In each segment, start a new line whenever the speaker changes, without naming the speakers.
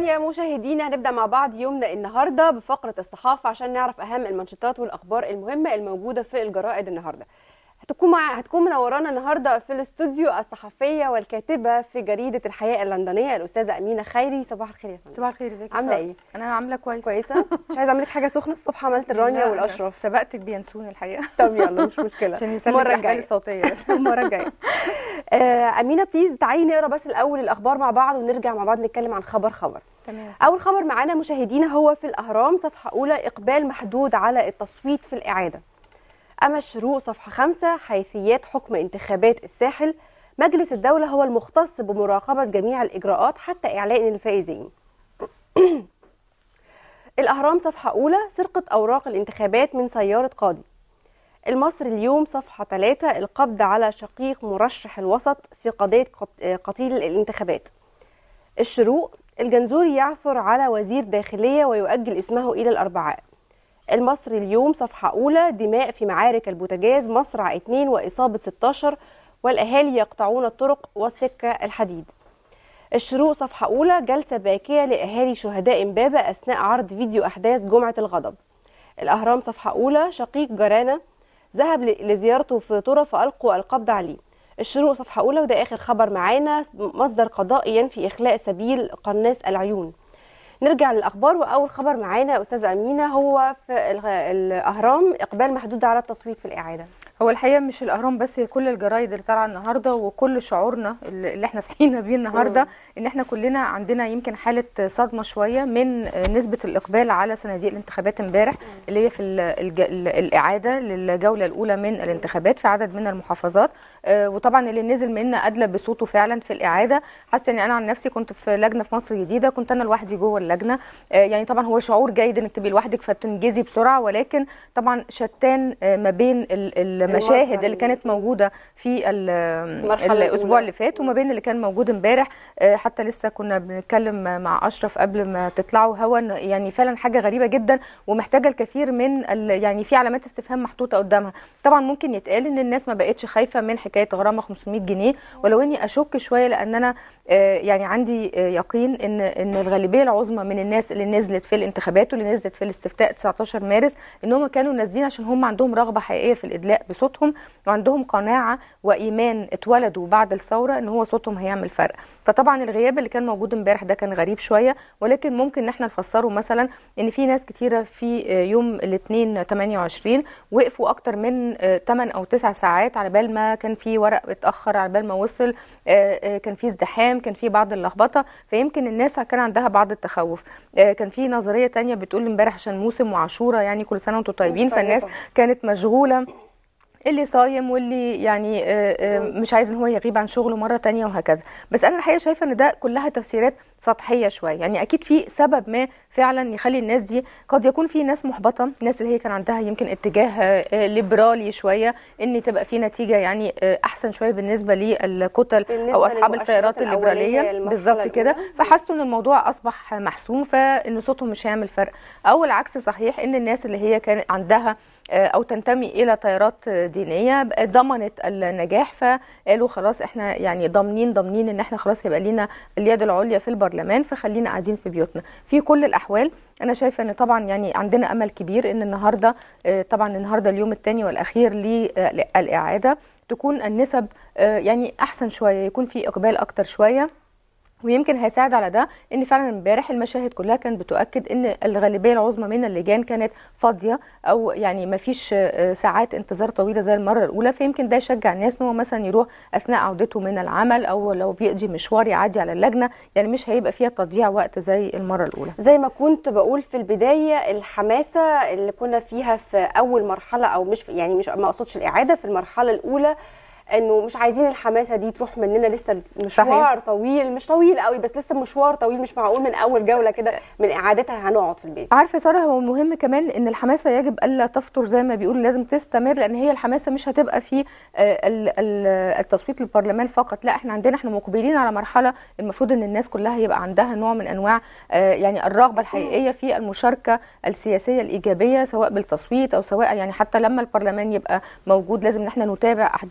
يا مشاهدينا هنبدا مع بعض يومنا النهارده بفقره الصحافه عشان نعرف اهم المنشطات والاخبار المهمه الموجوده في الجرائد النهارده هتكون مع هتكون منورانا النهارده في الاستوديو الصحفيه والكاتبه في جريده الحياه اللندنيه الاستاذه امينه خيري صباح الخير يا فندم
صباح الخير ازيك يا
عامله
سارة؟
ايه
انا عامله كويس
كويسه مش عايزه اعمل لك حاجه سخنه الصبح عملت الرانيا
لا،
والاشرف
سبقتك بينسوني الحقيقه
طب يلا مش مشكله
عشان يسلم
المره
الاحوال
الجايه
الصوتيه بس
المره الجايه آه، امينه بليز تعالي نقرا بس الاول الاخبار مع بعض ونرجع مع بعض نتكلم عن خبر خبر
تمام
أول خبر معانا مشاهدينا هو في الأهرام صفحة أولى إقبال محدود على التصويت في الإعادة أما الشروق صفحة خمسة حيثيات حكم انتخابات الساحل مجلس الدولة هو المختص بمراقبة جميع الإجراءات حتى إعلان الفائزين الأهرام صفحة أولى سرقة أوراق الانتخابات من سيارة قاضي المصري اليوم صفحة 3 القبض على شقيق مرشح الوسط في قضية قت- قتيل الانتخابات الشروق الجنزوري يعثر على وزير داخلية ويؤجل اسمه إلى الأربعاء المصري اليوم صفحة أولى دماء في معارك البوتاجاز مصرع 2 وإصابة 16 والأهالي يقطعون الطرق والسكة الحديد الشروق صفحة أولى جلسة باكية لأهالي شهداء إمبابة أثناء عرض فيديو أحداث جمعة الغضب الأهرام صفحة أولى شقيق جرانة ذهب ل- لزيارته في طرة فألقوا القبض عليه الشروق صفحة أولى وده آخر خبر معانا مصدر قضائي ينفي إخلاء سبيل قناص العيون نرجع للأخبار وأول خبر معانا يا أستاذة أمينة هو في الغ- الأهرام إقبال محدود على التصويت في الإعادة
هو الحقيقه مش الاهرام بس هي كل الجرايد اللي طالعه النهارده وكل شعورنا اللي اللي احنا صحينا بيه النهارده ان احنا كلنا عندنا يمكن حاله صدمه شويه من نسبه الاقبال على صناديق الانتخابات امبارح اللي هي في ال- الج- ال- الاعاده للجوله الاولى من الانتخابات في عدد من المحافظات آه، وطبعا اللي نزل منا ادلى بصوته فعلا في الاعاده حاسه اني انا عن نفسي كنت في لجنه في مصر الجديده كنت انا لوحدي جوه اللجنه آه، يعني طبعا هو شعور جيد انك تبقي لوحدك فتنجزي بسرعه ولكن طبعا شتان آه، ما بين ال- المشاهد
المظهر
اللي كانت موجوده في ال-
المرحلة
الاسبوع
الأولى.
اللي فات وما بين اللي كان موجود امبارح آه، حتى لسه كنا بنتكلم مع اشرف قبل ما تطلعوا هوا إن يعني فعلا حاجه غريبه جدا ومحتاجه الكثير من ال- يعني في علامات استفهام محطوطه قدامها طبعا ممكن يتقال ان الناس ما بقتش خايفه من حكايه غرامه 500 جنيه ولو اني اشك شويه لان انا آه، يعني عندي آه، يقين ان ان الغالبيه العظمى من الناس اللي نزلت في الانتخابات واللي نزلت في الاستفتاء 19 مارس ان هم كانوا نازلين عشان هم عندهم رغبه حقيقيه في الادلاء بصوتهم وعندهم قناعه وايمان اتولدوا بعد الثوره ان هو صوتهم هيعمل فرق فطبعا الغياب اللي كان موجود امبارح ده كان غريب شويه ولكن ممكن ان احنا نفسره مثلا ان في ناس كتيره في آه، يوم الاثنين 28 وقفوا اكتر من 8 او 9 ساعات على بال ما كان في ورق اتاخر على بال ما وصل آه، آه، كان في ازدحام كان في بعض اللخبطه فيمكن الناس كان عندها بعض التخوف آه، كان في نظريه تانية بتقول امبارح عشان موسم وعاشوره يعني كل سنه وانتم طيبين
طيبة.
فالناس كانت مشغوله اللي صايم واللي يعني آه، آه، مش عايز ان هو يغيب عن شغله مره تانية وهكذا بس انا الحقيقه شايفه ان ده كلها تفسيرات سطحيه شويه يعني اكيد في سبب ما فعلا يخلي الناس دي قد يكون في ناس محبطه الناس اللي هي كان عندها يمكن اتجاه آه، ليبرالي شويه ان تبقى في نتيجه يعني آه، احسن شويه بالنسبه للكتل
بالنسبة
او اصحاب
للمؤشرات
التيارات
الأولانية
الليبراليه
للمرحلة
بالظبط كده
الأولى.
فحسوا ان الموضوع اصبح محسوم فان صوتهم مش هيعمل فرق او العكس صحيح ان الناس اللي هي كان عندها آه، او تنتمي الى تيارات دينيه ضمنت النجاح فقالوا خلاص احنا يعني ضامنين ضامنين ان احنا خلاص هيبقى لينا اليد العليا في البرلمان فخلينا قاعدين في بيوتنا في كل الاحوال انا شايفه ان طبعا يعني عندنا امل كبير ان النهارده آه، طبعا النهارده اليوم الثاني والاخير للاعاده تكون النسب آه، يعني احسن شويه يكون في اقبال اكتر شويه ويمكن هيساعد على ده ان فعلا امبارح المشاهد كلها كانت بتؤكد ان الغالبيه العظمى من اللجان كانت فاضيه او يعني ما فيش ساعات انتظار طويله زي المره الاولى فيمكن ده يشجع الناس ان هو مثلا يروح اثناء عودته من العمل او لو بيقضي مشوار يعدي على اللجنه يعني مش هيبقى فيها تضييع وقت زي المره الاولى
زي ما كنت بقول في البدايه الحماسه اللي كنا فيها في اول مرحله او مش يعني مش ما اقصدش الاعاده في المرحله الاولى انه مش عايزين الحماسه دي تروح مننا لسه مشوار
صحيح.
طويل مش طويل قوي بس لسه مشوار طويل مش معقول من اول جوله كده من اعادتها هنقعد في البيت
عارفه ساره هو المهم كمان ان الحماسه يجب الا تفتر زي ما بيقولوا لازم تستمر لان هي الحماسه مش هتبقى في آه، ال- ال- التصويت للبرلمان فقط لا احنا عندنا احنا مقبلين على مرحله المفروض ان الناس كلها يبقى عندها نوع من انواع آه، يعني الرغبه الحقيقيه في المشاركه السياسيه الايجابيه سواء بالتصويت او سواء يعني حتى لما البرلمان يبقى موجود لازم ان احنا نتابع احداث البرلمان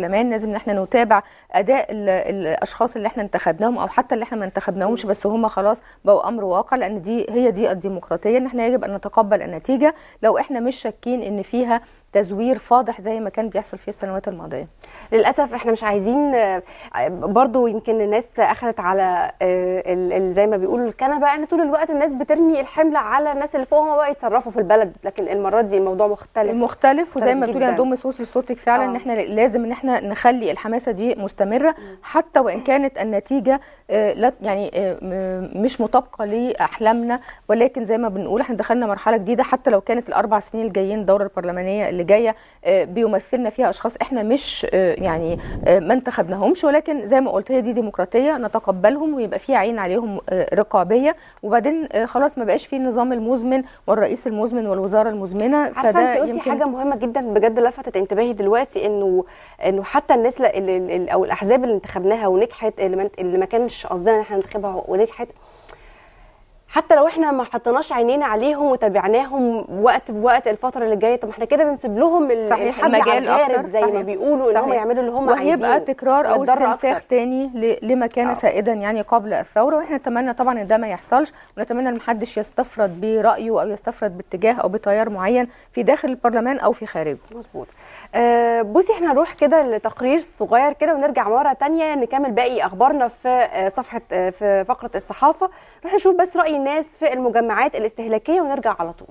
البرلمان لازم ان احنا نتابع اداء ال- الاشخاص اللي احنا انتخبناهم او حتى اللي احنا ما انتخبناهمش بس هم خلاص بقوا امر واقع لان دي هي دي الديمقراطيه ان احنا يجب ان نتقبل النتيجه لو احنا مش شاكين ان فيها تزوير فاضح زي ما كان بيحصل في السنوات الماضيه
للاسف احنا مش عايزين آه، برضو يمكن الناس اخذت على آه، ال- ال- زي ما بيقولوا الكنبه ان طول الوقت الناس بترمي الحمل على الناس اللي فوقهم بقى يتصرفوا في البلد لكن المره دي الموضوع مختلف
مختلف وزي ما
مختلف
بتقولي
جداً.
هنضم صوت لصوتك فعلا ان
آه.
احنا لازم ان احنا نخلي الحماسه دي مستمره حتى وان كانت النتيجه آه، لا يعني آه، م- مش مطابقه لاحلامنا ولكن زي ما بنقول احنا دخلنا مرحله جديده حتى لو كانت الاربع سنين الجايين الدوره البرلمانيه اللي جايه آه، بيمثلنا فيها اشخاص احنا مش آه، يعني آه، ما انتخبناهمش ولكن زي ما قلت هي دي ديمقراطيه نتقبلهم ويبقى في عين عليهم آه، رقابيه وبعدين آه، خلاص ما بقاش في النظام المزمن والرئيس المزمن والوزاره المزمنه
عارفه انت قلتي حاجه مهمه جدا بجد لفتت انتباهي دلوقتي انه انه حتى الناس ل- ال- ال- ال- او الاحزاب اللي انتخبناها ونجحت اللي ما, اللي ما كانش قصدنا ان احنا ننتخبها ونجحت حتى لو احنا ما حطيناش عينينا عليهم وتابعناهم وقت بوقت الفتره اللي جايه طب ما احنا كده بنسيب لهم ال-
صحيح،
الحبل على
المجال
الغارب
أكتر،
زي ما
صحيح.
بيقولوا ان هم
صحيح.
يعملوا اللي هم عايزينه
وهيبقى تكرار او
ونتضرر
استنساخ
أكتر.
تاني ل- لما كان
آه.
سائدا يعني قبل الثوره واحنا نتمنى طبعا ان ده ما يحصلش ونتمنى ان محدش يستفرد برايه او يستفرد باتجاه او بتيار معين في داخل البرلمان او في خارجه
مظبوط آه، بصي احنا نروح كده لتقرير صغير كده ونرجع مره تانية نكمل باقي اخبارنا في آه، صفحه آه، في فقره الصحافه نروح نشوف بس راي الناس في المجمعات الاستهلاكيه ونرجع على طول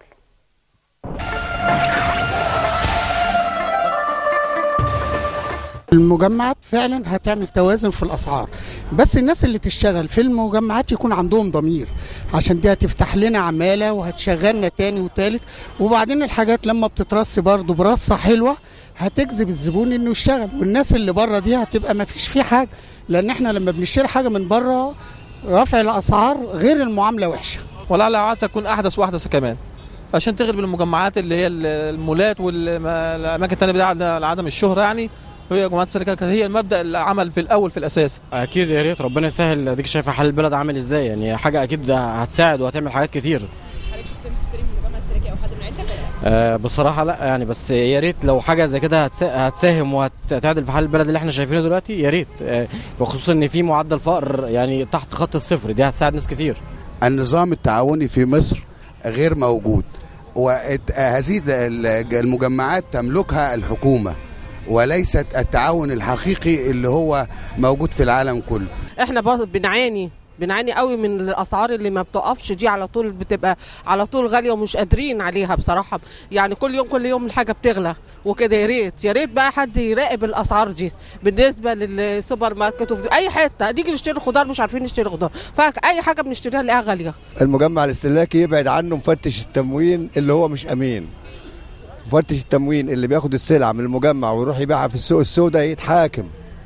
المجمعات فعلا هتعمل توازن في الاسعار بس الناس اللي تشتغل في المجمعات يكون عندهم ضمير عشان دي هتفتح لنا عماله وهتشغلنا تاني وتالت وبعدين الحاجات لما بتترص برضه برصه حلوه هتجذب الزبون انه يشتغل والناس اللي بره دي هتبقى ما فيش فيه حاجه لان احنا لما بنشتري حاجه من بره رفع الاسعار غير المعامله وحشه
ولعل عسى تكون احدث واحدث كمان عشان تغلب المجمعات اللي هي المولات والاماكن التانية بتاع عدم الشهره يعني هي جماعات السلكات كانت هي المبدا العمل في الاول في الاساس
اكيد يا ريت ربنا يسهل اديك شايفه حال البلد عامل ازاي يعني حاجه اكيد هتساعد وهتعمل حاجات كتير
حضرتك شخصيا بتشتري من مجمع استهلاكي او حد من عيلتك ولا لا؟
آه بصراحه لا يعني بس يا ريت لو حاجه زي كده هتسا- هتساهم وهتعدل في حال البلد اللي احنا شايفينه دلوقتي يا ريت آه وخصوصا ان في معدل فقر يعني تحت خط الصفر دي هتساعد ناس كتير
النظام التعاوني في مصر غير موجود وهذه المجمعات تملكها الحكومة وليست التعاون الحقيقي اللي هو موجود في العالم كله
احنا برضه بنعاني بنعاني قوي من الاسعار اللي ما بتقفش دي على طول بتبقى على طول غاليه ومش قادرين عليها بصراحه يعني كل يوم كل يوم الحاجه بتغلى وكده يا ريت يا ريت بقى حد يراقب الاسعار دي بالنسبه للسوبر ماركت وفي اي حته نيجي نشتري خضار مش عارفين نشتري خضار فاي حاجه بنشتريها نلاقيها غاليه
المجمع الاستهلاكي يبعد عنه مفتش التموين اللي هو مش امين مفتش التموين اللي بياخد السلعه من المجمع ويروح يبيعها في السوق السوداء يتحاكم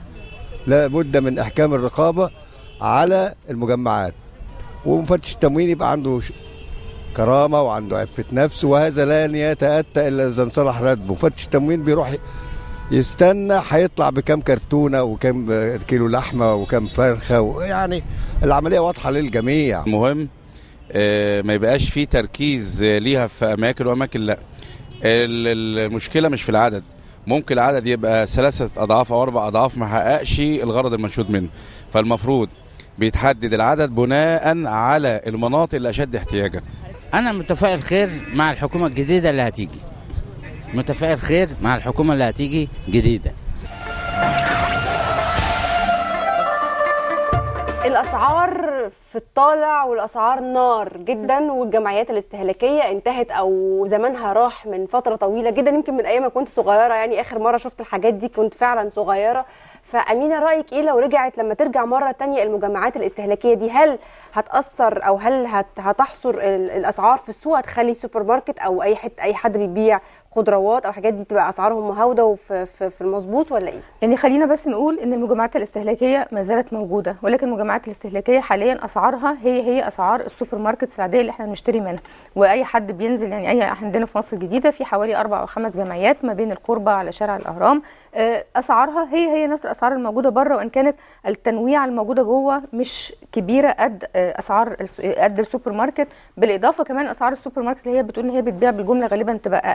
لا بد من احكام الرقابه على المجمعات ومفتش التموين يبقى عنده ش- كرامه وعنده عفه نفس وهذا لن يتاتى الا اذا انصلح راتبه مفتش التموين بيروح ي- يستنى هيطلع بكام كرتونه وكام كيلو لحمه وكام فرخه يعني العمليه واضحه للجميع
مهم آه، ما يبقاش فيه تركيز آه، ليها في اماكن واماكن لا ال- ال- المشكله مش في العدد ممكن العدد يبقى ثلاثة أضعاف أو أربع أضعاف ما حققش الغرض المنشود منه فالمفروض بيتحدد العدد بناء على المناطق اللي أشد احتياجا
أنا متفائل خير مع الحكومة الجديدة اللي هتيجي متفائل خير مع الحكومة اللي هتيجي جديدة
الاسعار في الطالع والاسعار نار جدا والجمعيات الاستهلاكيه انتهت او زمانها راح من فتره طويله جدا يمكن من ايام ما كنت صغيره يعني اخر مره شفت الحاجات دي كنت فعلا صغيره فامينه رايك ايه لو رجعت لما ترجع مره تانية المجمعات الاستهلاكيه دي هل هتاثر او هل هت هتحصر ال- الاسعار في السوق هتخلي سوبر ماركت او اي حد اي حد بيبيع خضروات او حاجات دي تبقى اسعارهم مهاوده وفي في, في المظبوط ولا ايه
يعني خلينا بس نقول ان المجمعات الاستهلاكيه ما زالت موجوده ولكن المجمعات الاستهلاكيه حاليا اسعارها هي هي اسعار السوبر ماركتس العاديه اللي احنا بنشتري منها واي حد بينزل يعني اي عندنا في مصر الجديده في حوالي اربع او خمس جمعيات ما بين القربه على شارع الاهرام آه، اسعارها هي هي نفس الاسعار الموجوده بره وان كانت التنويع الموجوده جوه مش كبيره قد آه، اسعار الس- قد السوبر ماركت بالاضافه كمان اسعار السوبر ماركت اللي هي بتقول ان هي بتبيع بالجمله غالبا تبقى اقل شويه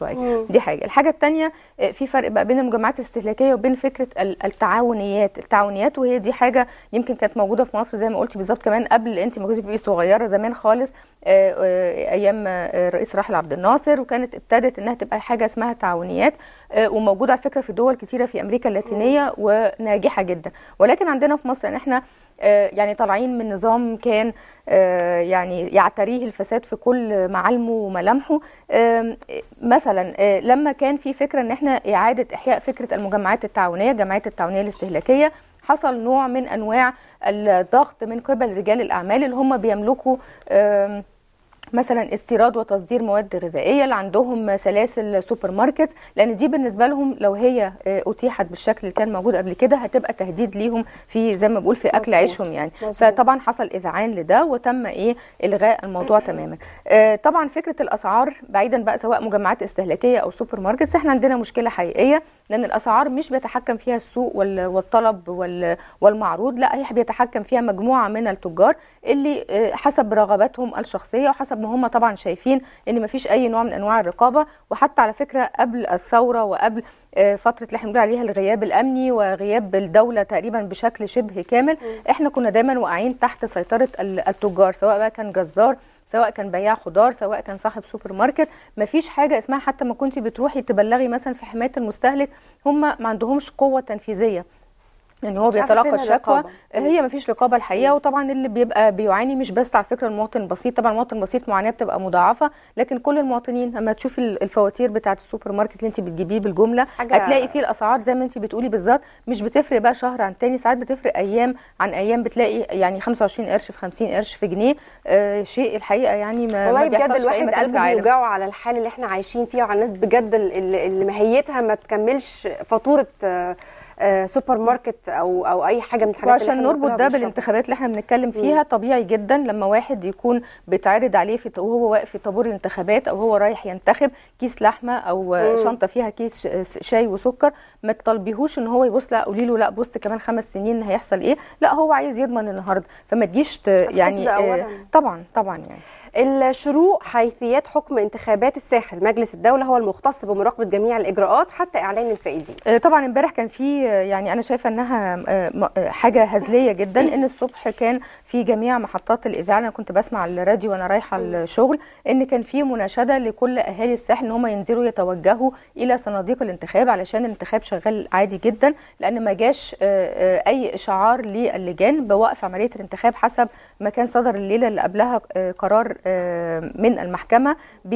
شويه
مم.
دي حاجه الحاجه الثانيه في فرق بقى بين المجمعات الاستهلاكيه وبين فكره ال- التعاونيات التعاونيات وهي دي حاجه يمكن كانت موجوده في مصر زي ما قلتي بالظبط كمان قبل انت ما كنتي بتبقي صغيره زمان خالص آه، آه، ايام آه، الرئيس راحل عبد الناصر وكانت ابتدت انها تبقى حاجه اسمها تعاونيات آه، وموجوده على فكره في دول كتيره في امريكا اللاتينيه وناجحه جدا ولكن عندنا في مصر ان احنا آه، يعني طالعين من نظام كان آه، يعني يعتريه الفساد في كل معالمه وملامحه آم، مثلا آه، لما كان في فكره ان احنا اعاده احياء فكره المجمعات التعاونيه الجمعيات التعاونيه الاستهلاكيه حصل نوع من انواع الضغط من قبل رجال الاعمال اللي هم بيملكوا آم، مثلا استيراد وتصدير مواد غذائيه اللي عندهم سلاسل سوبر ماركت لان دي بالنسبه لهم لو هي آه، اتيحت بالشكل اللي كان موجود قبل كده هتبقى تهديد ليهم في زي ما بقول في اكل
مظبوط.
عيشهم يعني
مظبوط.
فطبعا حصل اذعان لده وتم ايه الغاء الموضوع تماما آه، طبعا فكره الاسعار بعيدا بقى سواء مجمعات استهلاكيه او سوبر ماركتس احنا عندنا مشكله حقيقيه لان الاسعار مش بيتحكم فيها السوق وال- والطلب وال- والمعروض لا هي بيتحكم فيها مجموعه من التجار اللي آه، حسب رغباتهم الشخصيه وحسب ما هم طبعا شايفين ان مفيش اي نوع من انواع الرقابه وحتى على فكره قبل الثوره وقبل آه، فتره اللي احنا بنقول عليها الغياب الامني وغياب الدوله تقريبا بشكل شبه كامل احنا كنا دايما واقعين تحت سيطره ال- التجار سواء بقى كان جزار سواء كان بياع خضار سواء كان صاحب سوبر ماركت مفيش حاجه اسمها حتى ما كنت بتروحي تبلغي مثلا في حمايه المستهلك هم ما عندهمش قوه تنفيذيه يعني هو
مش عارفة
بيتلقى
فين
الشكوى
الرقابة.
هي مفيش رقابه الحقيقه وطبعا اللي بيبقى بيعاني مش بس على فكره المواطن البسيط طبعا المواطن البسيط معاناه بتبقى مضاعفه لكن كل المواطنين لما تشوفي ال- الفواتير بتاعه السوبر ماركت اللي انت بتجيبيه بالجمله
حاجة-
هتلاقي فيه الاسعار زي ما انت بتقولي بالظبط مش بتفرق بقى شهر عن تاني ساعات بتفرق ايام عن ايام بتلاقي يعني 25 قرش في 50 قرش في جنيه آه شيء الحقيقه يعني ما
والله
ما
بجد
بيحصلش في أي
الواحد
مكان في
قلبه
العالم.
بيوجعه على الحال اللي احنا عايشين فيه وعلى الناس بجد ال- ال- اللي ماهيتها ما تكملش فاتوره آه، آه، سوبر ماركت او او اي حاجه من الحاجات
وعشان
اللي احنا
نربط
بناكلها
ده
وبنشربها.
بالانتخابات اللي احنا بنتكلم فيها طبيعي جدا لما واحد يكون بيتعرض عليه في وهو واقف في طابور الانتخابات او هو رايح ينتخب كيس لحمه او
مم.
شنطه فيها كيس ش- شاي وسكر ما تطالبيهوش ان هو يبص لا قولي له لا بص كمان خمس سنين هيحصل ايه لا هو عايز يضمن النهارده فما تجيش ت- يعني
أولاً.
آه، طبعا طبعا يعني
الشروق حيثيات حكم انتخابات الساحل مجلس الدوله هو المختص بمراقبه جميع الاجراءات حتى اعلان الفائزين
آه، طبعا امبارح كان في آه، يعني انا شايفه انها آه، م- آه، حاجه هزليه جدا ان الصبح كان في جميع محطات الاذاعه انا كنت بسمع الراديو وانا رايحه الشغل ان كان في مناشده لكل اهالي الساحل ان هم ينزلوا يتوجهوا الى صناديق الانتخاب علشان الانتخاب شغال عادي جدا لان ما جاش آه، آه، اي اشعار للجان بوقف عمليه الانتخاب حسب ما كان صدر الليله اللي قبلها آه، قرار آه، من المحكمه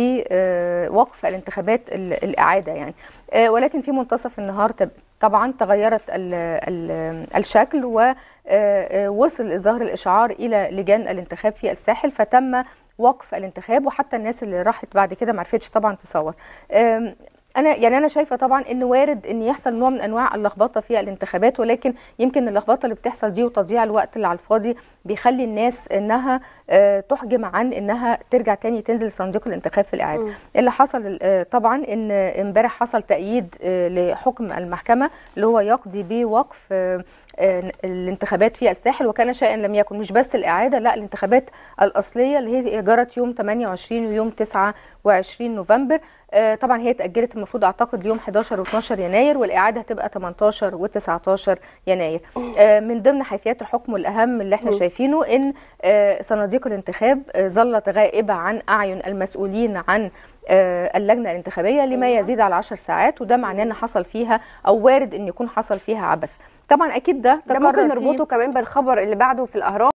بوقف الانتخابات ال- الاعاده يعني آه، ولكن في منتصف النهار تب- طبعا تغيرت ال ال الشكل ووصل إصدار الإشعار إلى لجان الانتخاب في الساحل فتم وقف الانتخاب وحتى الناس اللي راحت بعد كده ما عرفتش طبعا تصور آم، انا يعني انا شايفه طبعا ان وارد ان يحصل نوع من انواع اللخبطه في الانتخابات ولكن يمكن اللخبطه اللي بتحصل دي وتضييع الوقت اللي على الفاضي بيخلي الناس انها آه، تحجم عن انها ترجع تاني تنزل صندوق الانتخاب في الاعاده
مم.
اللي حصل آه، طبعا ان امبارح حصل تأييد آه، لحكم المحكمة اللي هو يقضي بوقف آه، آه، الانتخابات في الساحل وكان شيئا لم يكن مش بس الإعادة لا الانتخابات الأصلية اللي هي جرت يوم 28 ويوم 29 نوفمبر آه، طبعا هي اتأجلت المفروض أعتقد يوم 11 و12 يناير والإعادة هتبقى 18 و19 يناير آه، من ضمن حيثيات الحكم الأهم اللي احنا
مم.
شايفينه إن آه، صناديق الانتخاب آه، ظلت غائبة عن أعين المسؤولين عن آه، اللجنة الانتخابية لما يزيد على 10 ساعات وده معناه ان حصل فيها او وارد ان يكون حصل فيها عبث طبعا اكيد ده
ده
تكرر
ممكن
في-
نربطه كمان بالخبر اللي بعده في الاهرام